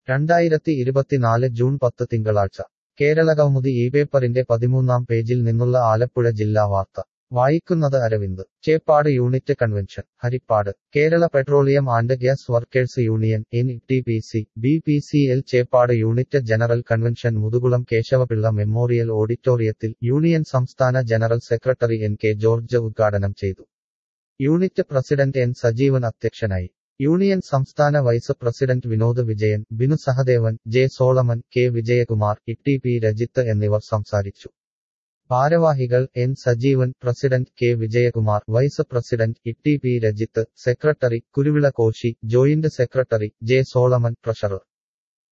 രണ്ടായിരത്തി ഇരുപത്തിനാല് ജൂൺ പത്ത് തിങ്കളാഴ്ച കേരളകൗമുദി ഈ പേപ്പറിന്റെ പതിമൂന്നാം പേജിൽ നിന്നുള്ള ആലപ്പുഴ ജില്ലാ വാർത്ത വായിക്കുന്നത് Aravind Cheppad unit convention Haripad Kerala petroleum and gas workers union N T P C B P C L Cheppad unit general convention Muthukulam Keshavapillai memorial ഓഡിറ്റോറിയത്തിൽ യൂണിയൻ സംസ്ഥാന general secretary N K George ഉദ്ഘാടനം ചെയ്തു യൂണിറ്റ് പ്രസിഡന്റ് എൻ സജീവൻ അധ്യക്ഷനായി യൂണിയൻ സംസ്ഥാന vice president Vinod Vijayan Binu Sahadevan J Solomon K Vijayakumar E P Rajith എന്നിവർ സംസാരിച്ചു ഭാരവാഹികൾ N Sajeevan president K Vijayakumar vice president E P Rajith secretary Kuruvila Koshy joint secretary J Solomon treasurer